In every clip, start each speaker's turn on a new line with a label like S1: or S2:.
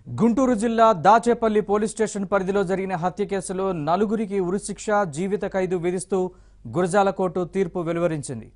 S1: గుంటూరు జిల్లా Dachepalli police station పరిధిలో జరిగిన హత్య కేసులో నలుగురికి ఉరిశిక్ష జీవిత ఖైదు విధిస్తూ గురజాల కోర్టు తీర్పు వెలువరించింది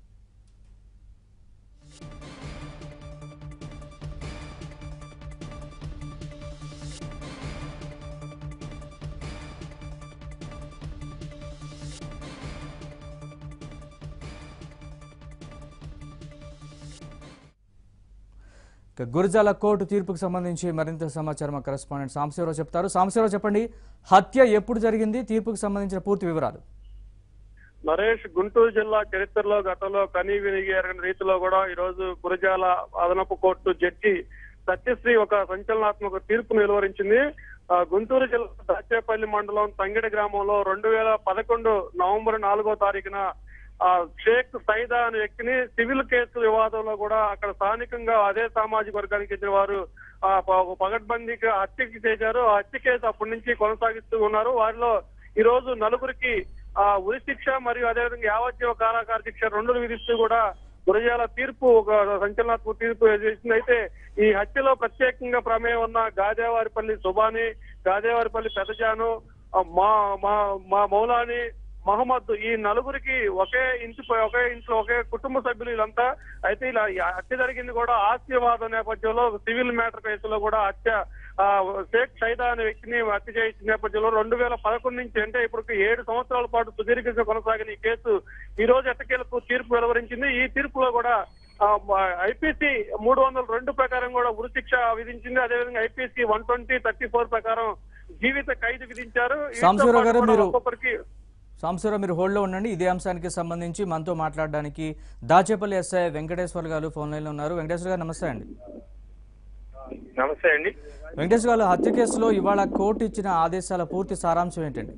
S1: ఇక గురజాల కోర్టు తీర్పుకు సంబంధించి మరింత సమాచారం మా కరెస్పాండెంట్ సాంబశివరావు చెప్తారు సాంబశివరావు చెప్పండి హత్య ఎప్పుడు జరిగింది తీర్పుకు సంబంధించిన పూర్తి వివరాలు
S2: నరేష్ గుంటూరు జిల్లా చరిత్రలో గతంలో కనీ వినిగి ఎరగని రీతిలో కూడా ఈ రోజు గురజాల అదనపు కోర్టు జడ్జి సత్యశ్రీ ఒక సంచలనాత్మక తీర్పును వెలువరించింది ఆ, గుంటూరు జిల్లా దాచేపల్లి మండలం తంగిడి గ్రామంలో రెండు వేల పదకొండు నవంబర్ నాలుగో తారీఖున ఆ షేక్ సైదా అనే వ్యక్తిని సివిల్ కేసు వివాదంలో కూడా అక్కడ స్థానికంగా అదే సామాజిక వర్గానికి చెందిన వారు ఆ ప- ఒక పగడ్బందీకి హత్యకి చేశారు ఆ హత్య కేసు అప్పటి నుంచి కొనసాగిస్తూ ఉన్నారు వారిలో ఈ రోజు నలుగురికి ఆ ఉరి శిక్ష మరియు అదేవిధంగా యావజ్జీవ కారాగార శిక్ష రెండు విధిస్తూ కూడా గురజాల తీర్పు ఒక సంచలనాత్మక తీర్పు చేసింది అయితే ఈ హత్యలో ప్రత్యేకంగా ప్రమేయం ఉన్న గాదేవారిపల్లి సుబాని గాదేవారిపల్లి పెదజాను ఆ మా మా మా మౌలాని మహమ్మద్ ఈ నలుగురికి ఒకే ఇంటి ఒకే ఇంట్లో ఒకే కుటుంబ సభ్యులు వీళ్ళంతా అయితే ఇలా ఈ హత్య జరిగింది కూడా ఆస్తివాద నేపథ్యంలో సివిల్ మ్యాటర్ కేసులో కూడా హత్య ఆ, షేక్ సైదా అనే వ్యక్తిని హత్య చేసిన నేపథ్యంలో రెండు వేల పదకొండు నుంచి అంటే ఇప్పుడు ఏడు సంవత్సరాల పాటు సుదీర్ఘంగా కొనసాగిన ఈ కేసు ఈ రోజు ఎట్టకేలకు తీర్పు వెలువరించింది ఈ తీర్పులో కూడా ఐపీసీ మూడు వందల రెండు ప్రకారం కూడా ఉరిశిక్ష విధించింది అదేవిధంగా IPC one twenty thirty four ప్రకారం జీవిత ఖైదు విధించారు వీటితో
S1: సాంబశివరావు
S2: పాటు
S1: గారు
S2: కూడా
S1: మీరు-
S2: ఒక్కొక్కరికి
S1: సాంబశివరావు మీరు హోల్డ్లో ఉండండి ఇదే అంశానికి సంబంధించి మనతో మాట్లాడడానికి దాచేపల్లి ఎస్ఐ వెంకటేశ్వర్ గారు ఫోన్ లైన్లో ఉన్నారు వెంకటేశ్వర గారు నమస్తే అండి
S2: నమస్తే అండి
S1: వెంకటేశ్వర గారు హత్య కేసులో ఇవాళ కోర్టు ఇచ్చిన ఆదేశాల పూర్తి సారాంశం ఏంటండి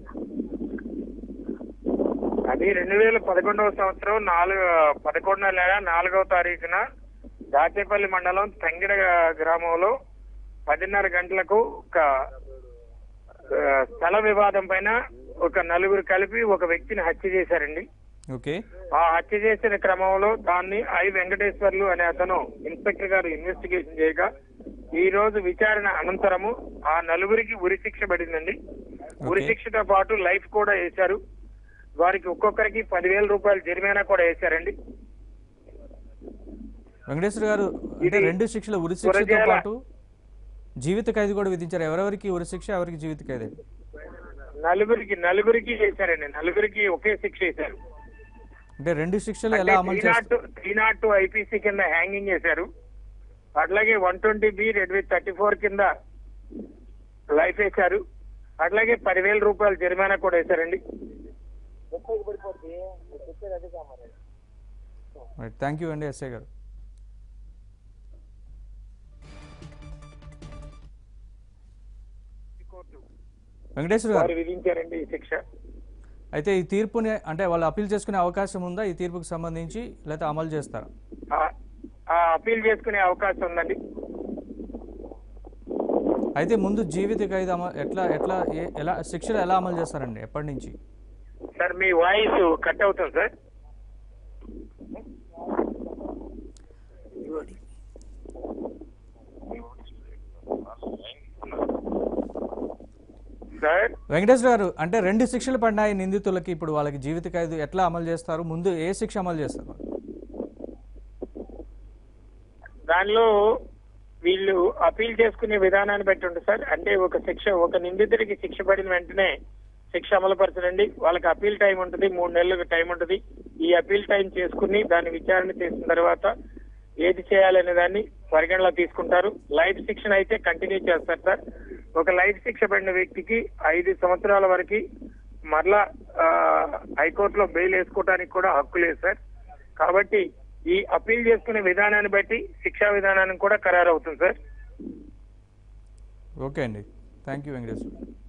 S3: అది రెండు వేల పదకొండవ సంవత్సరం నాలుగు పదకొండవ నెల నాలుగవ తారీఖున దాచేపల్లి మండలం తంగిడ గ్రామంలో పదిన్నర గంటలకు ఒక ఆ, స్థల వివాదం పైన ఒక నలుగురు కలిపి ఒక వ్యక్తిని హత్య చేశారండి
S1: ఓకే
S3: ఆ హత్య చేసిన క్రమంలో దాన్ని ఐ వెంకటేశ్వర్లు అనే అతను ఇన్స్పెక్టర్ గారు ఇన్వెస్టిగేషన్ చేయగా ఈ రోజు విచారణ అనంతరము ఆ నలుగురికి ఉరిశిక్ష పడిందండి ఉరిశిక్షతో పాటు లైఫ్ కూడా వేశారు వారికి ఒక్కొక్కరికి పదివేల రూపాయలు జరిమానా కూడా వేశారండి
S1: వెంకటేశ్వర గారు అంటే
S3: ఇది
S1: రెండు శిక్షలు ఉరి శిక్షతో
S3: గురజాల-
S1: పాటు జీవిత ఖైదు కూడా విధించారు ఎవరెవరికి ఉరి శిక్ష ఎవరికి జీవిత ఖైదు
S3: నలుగురికి నలుగురికి చేశారండి నలుగురికి ఒకే శిక్ష వేశారు
S1: అంటే రెండు శిక్షలు ఎలా అమలు
S3: త్రీ నాట్
S1: చేస్తారు
S3: త్రీ నాట్ టూ ఐపీసీ కింద హ్యాంగింగ్ చేశారు అట్లాగే one twenty B read with thirty four కింద లైఫ్ వేశారు అట్లాగే పదివేల రూపాయలు జరిమానా కూడా వేశారండి
S1: థ్యాంక్ యూ అండి ఎస్ఐ గారు వెంకటేశ్వర గారు
S3: వారు విధించారండి ఈ శిక్ష
S1: అయితే ఈ తీర్పుని అంటే వాళ్ళు అప్పీల్ చేసుకునే అవకాశం ఉందా ఈ తీర్పుకు సంబంధించి లేకపోతే అమలు చేస్తారా
S3: ఆ- ఆ అప్పీల్ చేసుకునే అవకాశం ఉందండి
S1: అయితే ముందు జీవిత ఖైదు అమలు ఎట్లా ఎట్లా ఏ- ఎలా శిక్షలు ఎలా అమలు చేస్తారండి ఎప్పటి నుంచి
S3: సార్ మీ వాయిస్ కట్ అవుతుంది సార్ సార్
S1: వెంకటేశ్వర గారు అంటే రెండు శిక్షలు పడినాయి నిందితులకి ఇప్పుడు వాళ్ళకి జీవిత ఖైదు ఎట్లా అమలు చేస్తారు ముందు ఏ శిక్ష అమలు చేస్తారు
S3: దానిలో వీళ్ళు అపీల్ చేసుకునే విధానాన్ని బట్టి ఉంటుంది సార్ అంటే ఒక శిక్ష ఒక నిందితుడికి శిక్ష పడిన వెంటనే శిక్ష అమలుపరచడండి వాళ్ళకి అపీల్ టైం ఉంటుంది మూడు నెలలకు టైం ఉంటుంది ఈ అపీల్ టైం చేసుకుని దాన్ని విచారణ చేసిన తర్వాత ఏది చేయాలనే దాన్ని పరిగణలో తీసుకుంటారు లైఫ్ శిక్షణ అయితే కంటిన్యూ చేస్తారు సార్ ఒక లైఫ్ శిక్ష పడిన వ్యక్తికి ఐదు సంవత్సరాల వరకు మరలా ఆ, హైకోర్టులో బెయిల్ వేసుకోవడానికి కూడా హక్కు లేదు సార్ కాబట్టి ఈ అప్పీల్ చేసుకునే విధానాన్ని బట్టి శిక్షా విధానాన్ని కూడా ఖరారు అవుతుంది సార్
S1: ఓకే అండి థ్యాంక్ యూ వెంకటేశ్వర